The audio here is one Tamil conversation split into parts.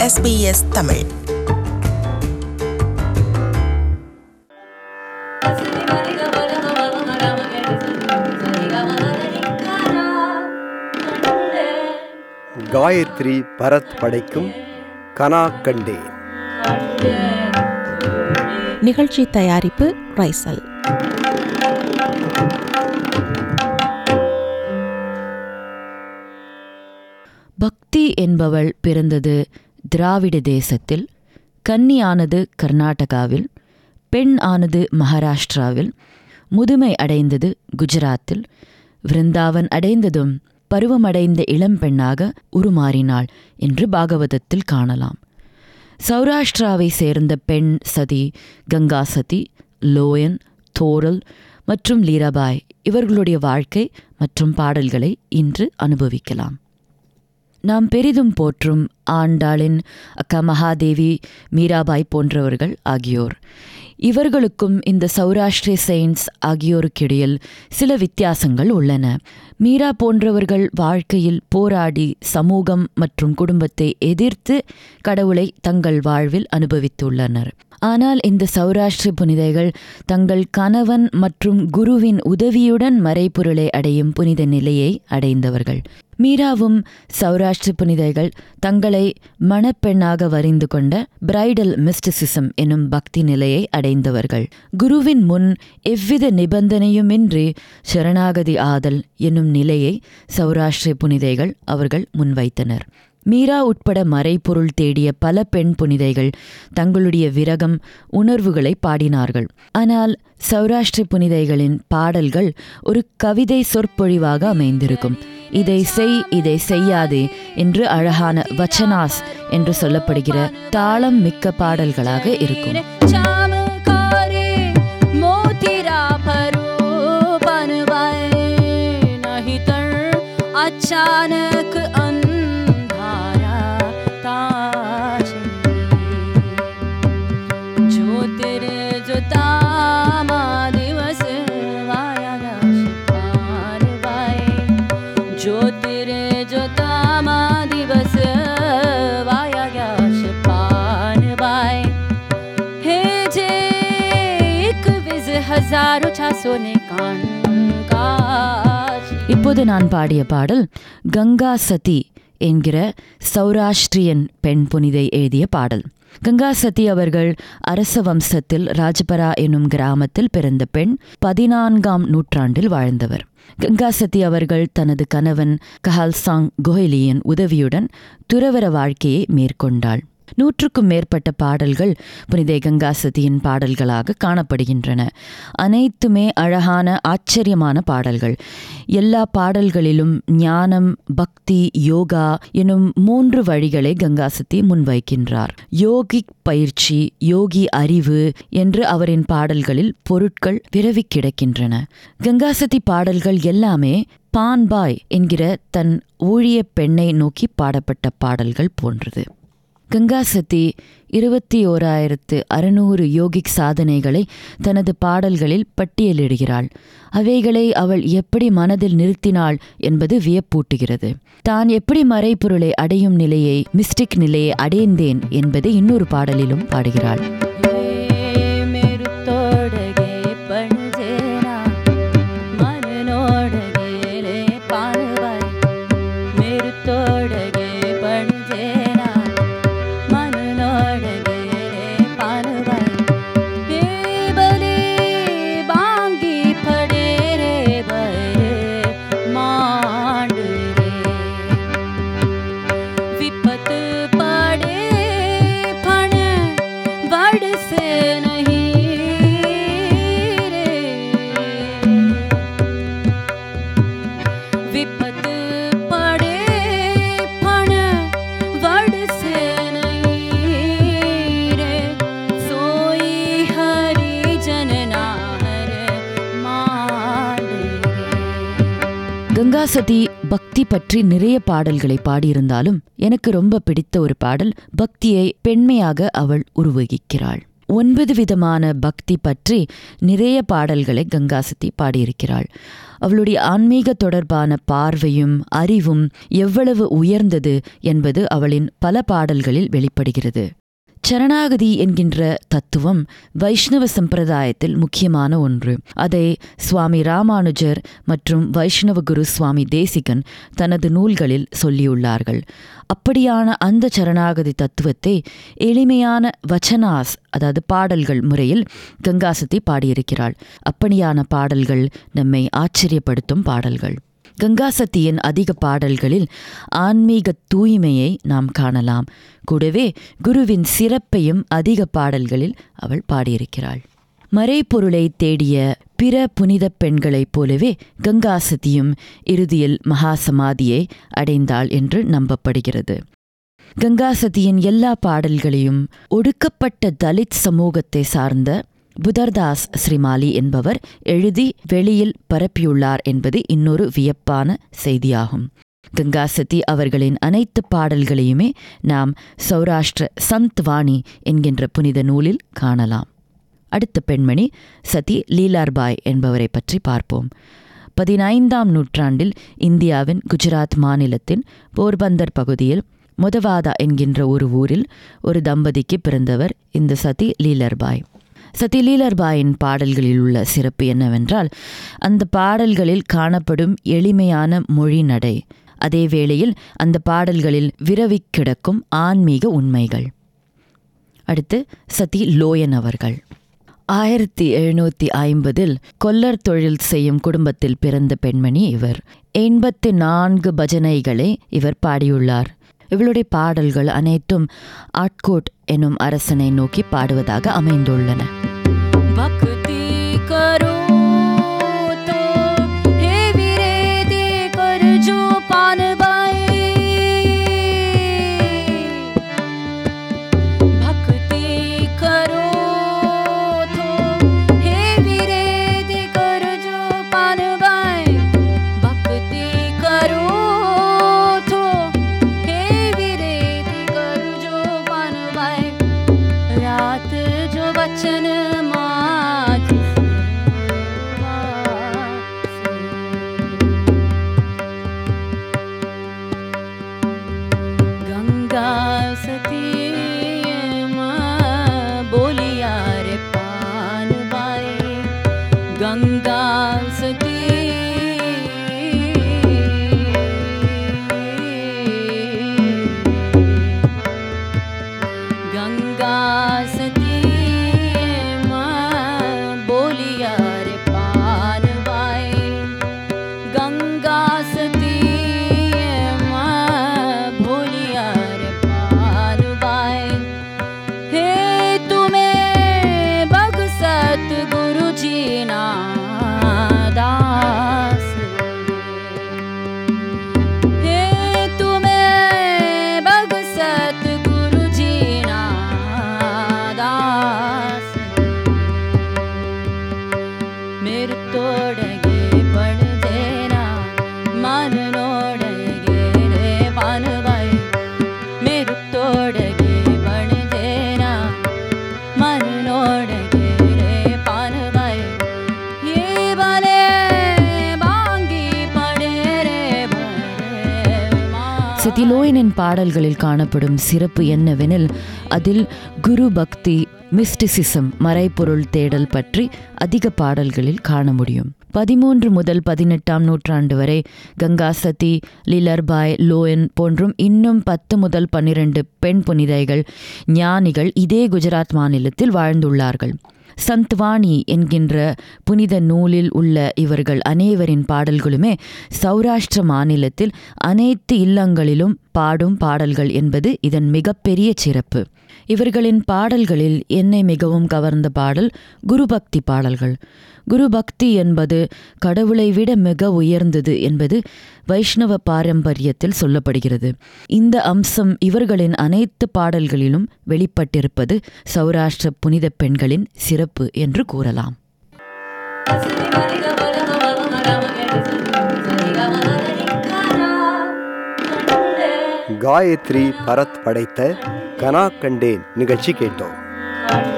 SBS தமிழ் காயத்ரி பரத் படைக்கும் கனா கண்டேன் நிகழ்ச்சி தயாரிப்பு ரைசல் பக்தி என்பவள் பிறந்தது திராவிட தேசத்தில் கன்னியானது கர்நாடகாவில் பெண் ஆனது மகாராஷ்டிராவில் முதுமை அடைந்தது குஜராத்தில் விருந்தாவன் அடைந்ததும் பருவமடைந்த இளம்பெண்ணாக உருமாறினாள் என்று பாகவதத்தில் காணலாம் சௌராஷ்டிராவை சேர்ந்த பெண் சதி கங்கா சதி லோயன் தோரல் மற்றும் லீராபாய் இவர்களுடைய வாழ்க்கை மற்றும் பாடல்களை இன்று அனுபவிக்கலாம் நாம் பெரிதும் போற்றும் ஆண்டாளின் அக்கா மகாதேவி மீராபாய் போன்றவர்கள் ஆகியோர் இவர்களுக்கும் இந்த சௌராஷ்டிரிய செயின்ஸ் ஆகியோருக்கிடையில் சில வித்தியாசங்கள் உள்ளன மீரா போன்றவர்கள் வாழ்க்கையில் போராடி சமூகம் மற்றும் குடும்பத்தை எதிர்த்து கடவுளை தங்கள் வாழ்வில் அனுபவித்துள்ளனர் ஆனால் இந்த சௌராஷ்டிர புனிதைகள் தங்கள் கணவன் மற்றும் குருவின் உதவியுடன் மறைபொருளை அடையும் புனித நிலையை அடைந்தவர்கள் மீராவும் சௌராஷ்டிர புனிதைகள் தங்களை மணப்பெண்ணாக வரிந்து கொண்ட பிரைடல் மிஸ்டிசிசம் எனும் பக்தி நிலையை அடைந்தவர்கள் குருவின் முன் எவ்வித நிபந்தனையுமின்றி சரணாகதி ஆதல் என்னும் நிலையை சௌராஷ்டிர புனிதைகள் அவர்கள் முன்வைத்தனர் மீரா உட்பட மறைபொருள் தேடிய பல பெண் புனிதைகள் தங்களுடைய விரகம் உணர்வுகளை பாடினார்கள் ஆனால் சௌராஷ்டிர புனிதைகளின் பாடல்கள் ஒரு கவிதை சொற்பொழிவாக அமைந்திருக்கும் இதை செய் இதை செய்யாதே என்று அழகான வச்சனாஸ் என்று சொல்லப்படுகிற தாளம் மிக்க பாடல்களாக இருக்கும் चमकारे मोतीरा भरो बनवाए नहीं तर अचानक अंधारा ताशे ज्योतिर ज्योतामा दिवस वाया पार बाय ज्योतिर ज्योतामा दिवस वाया पान बाय हे जे एकवीस हजारो छासोने काश இப்போது நான் பாடிய பாடல் கங்கா சதி என்கிற சௌராஷ்டிரியன் பெண் புனிதை எழுதிய பாடல் கங்கா சதி அவர்கள் அரச வம்சத்தில் ராஜபரா என்னும் கிராமத்தில் பிறந்த பெண் பதினான்காம் நூற்றாண்டில் வாழ்ந்தவர் கங்கா சதி அவர்கள் தனது கணவன் கஹால்சாங் கோஹிலியின் உதவியுடன் துறவர வாழ்க்கையை மேற்கொண்டாள் நூற்றுக்கும் மேற்பட்ட பாடல்கள் புனித கங்கா சதியின் பாடல்களாக காணப்படுகின்றன அனைத்துமே அழகான ஆச்சரியமான பாடல்கள் எல்லா பாடல்களிலும் ஞானம் பக்தி யோகா எனும் மூன்று வழிகளை கங்கா சதி முன்வைக்கின்றார் யோகிக் பயிற்சி யோகி அறிவு என்று அவரின் பாடல்களில் பொருட்கள் விரவி கிடக்கின்றன கங்காசதி பாடல்கள் எல்லாமே பான்பாய் என்கிற தன் ஊழிய பெண்ணை நோக்கி பாடப்பட்ட பாடல்கள் போன்றது கங்கா சதி இருபத்தி ஓராயிரத்து அறுநூறு யோகிக் சாதனைகளை தனது பாடல்களில் பட்டியலிடுகிறாள் அவைகளை அவள் எப்படி மனதில் நிறுத்தினாள் என்பது வியப்பூட்டுகிறது தான் எப்படி மறைபொருளை அடையும் நிலையை மிஸ்டிக் நிலையை அடைந்தேன் என்பதை இன்னொரு பாடலிலும் பாடுகிறாள் मेरु तोडगे पणजेना मन नोडगे रे पानवाय मेरु तोडगे पणजेना मन नोडगे रे पानवाय हे बले बांगी पडे रे बरे मांड रे विपत पडे पण वडसे नहीं रे विपत पडे पण वडसे नहीं रे सोई हरी जनना हर मांड रे கங்கா சதி பக்தி பற்றி நிறைய பாடல்களை பாடியிருந்தாலும் எனக்கு ரொம்ப பிடித்த ஒரு பாடல் பக்தியை பெண்மையாக அவள் உருவகிக்கிறாள் ஒன்பது விதமான பக்தி பற்றி நிறைய பாடல்களை கங்கா சதி பாடியிருக்கிறாள் அவளுடைய ஆன்மீக தொடர்பான பார்வையும் அறிவும் எவ்வளவு உயர்ந்தது என்பது அவளின் பல பாடல்களில் வெளிப்படுகிறது சரணாகதி என்கின்ற தத்துவம் வைஷ்ணவ சம்பிரதாயத்தில் முக்கியமான ஒன்று அதை சுவாமி ராமானுஜர் மற்றும் வைஷ்ணவ குரு சுவாமி தேசிகன் தனது நூல்களில் சொல்லியுள்ளார்கள் அப்படியான அந்த சரணாகதி தத்துவத்தை எளிமையான வச்சனாஸ் அதாவது பாடல்கள் முறையில் கங்காசதி பாடியிருக்கிறாள் அப்படியான பாடல்கள் நம்மை ஆச்சரியப்படுத்தும் பாடல்கள் கங்காசத்தியின் அதிக பாடல்களில் ஆன்மீக தூய்மையை நாம் காணலாம் கூடவே குருவின் சிறப்பையும் அதிக பாடல்களில் அவள் பாடியிருக்கிறாள் மறைப்பொருளை தேடிய பிற புனித பெண்களைப் போலவே கங்காசதியும் இறுதியில் மகாசமாதியை அடைந்தாள் என்று நம்பப்படுகிறது கங்காசதியின் எல்லா பாடல்களையும் ஒடுக்கப்பட்ட தலித் சமூகத்தை சார்ந்த புதர்தாஸ் ஸ்ரீமாலி என்பவர் எழுதி வெளியில் பரப்பியுள்ளார் என்பது இன்னொரு வியப்பான செய்தியாகும் கங்காசதி அவர்களின் அனைத்து பாடல்களையுமே நாம் சௌராஷ்டிர சந்த் வாணி என்கின்ற புனித நூலில் காணலாம் அடுத்த பெண்மணி சதி லீலார்பாய் என்பவரை பற்றி பார்ப்போம் பதினைந்தாம் நூற்றாண்டில் இந்தியாவின் குஜராத் மாநிலத்தின் போர்பந்தர் பகுதியில் முதவாதா என்கின்ற ஒரு ஊரில் ஒரு தம்பதிக்கு பிறந்தவர் இந்த சதி லீலர்பாய் சதிலீலர்பாயின் பாடல்களில் உள்ள சிறப்பு என்னவென்றால் அந்த பாடல்களில் காணப்படும் எளிமையான மொழி நடை அதே வேளையில் அந்த பாடல்களில் விரவிக் கிடக்கும் ஆன்மீக உண்மைகள் அடுத்து சதி லோயன் அவர்கள் ஆயிரத்தி எழுநூற்றி ஐம்பதில் கொல்லர் தொழில் செய்யும் குடும்பத்தில் பிறந்த பெண்மணி இவர் எண்பத்தி நான்கு பஜனைகளை இவர் பாடியுள்ளார் இவளுடைய பாடல்கள் அனைத்தும் ஆட்கோட் எனும் அரசனை நோக்கி பாடுவதாக அமைந்துள்ளன भक्ति करो तो हे वीरे दे कर जो पान बाए भक्ति करो तो हे वीरे दे कर जो पान बाए भक्ति करो तो हे वीरे दे कर जो पान बाए रात जो वचन मात गंगा सती माँ बोलिया रे पान बाई गंगा सती गंगा सती माँ बोलिया रे पान बाई गंगा सती माँ बोलिया रे पान बाई हे तुम्हें भग सत गुरु जी ना दास हे तुम्हें भग सत गुरु जी ना दास मेरे तोड़गे पण देना मन नोड़गे रे पान भाई मेरे तोड़गे पण देना मन नोड़गे रे पान भाई ये बने बांगी पड़े रे भरे माँ சதிலோயனின் பாடல்களில் காணப்படும் சிறப்பு என்னவெனில் அதில் குரு பக்தி மிஸ்டிசிசம் மறைப்பொருள் தேடல் பற்றி அதிக பாடல்களில் காண முடியும் பதிமூன்று முதல் பதினெட்டாம் நூற்றாண்டு வரை கங்கா சதி லீலர்பாய் லோயன் போன்றும் இன்னும் பத்து முதல் பன்னிரண்டு பெண் புனிதைகள் ஞானிகள் இதே குஜராத் மாநிலத்தில் வாழ்ந்துள்ளார்கள் சந்த்வாணி என்கின்ற புனித நூலில் உள்ள இவர்கள் அனைவரின் பாடல்களுமே சௌராஷ்டிர மாநிலத்தில் அனைத்து இல்லங்களிலும் பாடும் பாடல்கள் என்பது இதன் மிகப்பெரிய சிறப்பு இவர்களின் பாடல்களில் என்னை மிகவும் கவர்ந்த பாடல் குருபக்தி பாடல்கள் குருபக்தி என்பது கடவுளை விட மிக உயர்ந்தது என்பது வைஷ்ணவ பாரம்பரியத்தில் சொல்லப்படுகிறது இந்த அம்சம் இவர்களின் அனைத்து பாடல்களிலும் வெளிப்பட்டிருப்பது சௌராஷ்டிர புனித பெண்களின் சிறப்பு என்று கூறலாம் காயத்ரி பரத் படைத்த கனா கண்டேன் நிகழ்ச்சி கேட்டோம்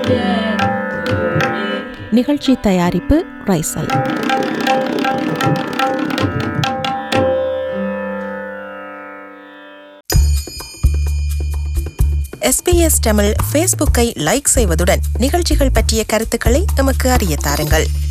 நிகழ்ச்சி தயாரிப்பு ரைசல் எஸ்பிஎஸ் தமிழ் ஃபேஸ்புக்கை லைக் செய்வதுடன் நிகழ்ச்சிகள் பற்றிய கருத்துக்களை எமக்கு அறிய தாருங்கள்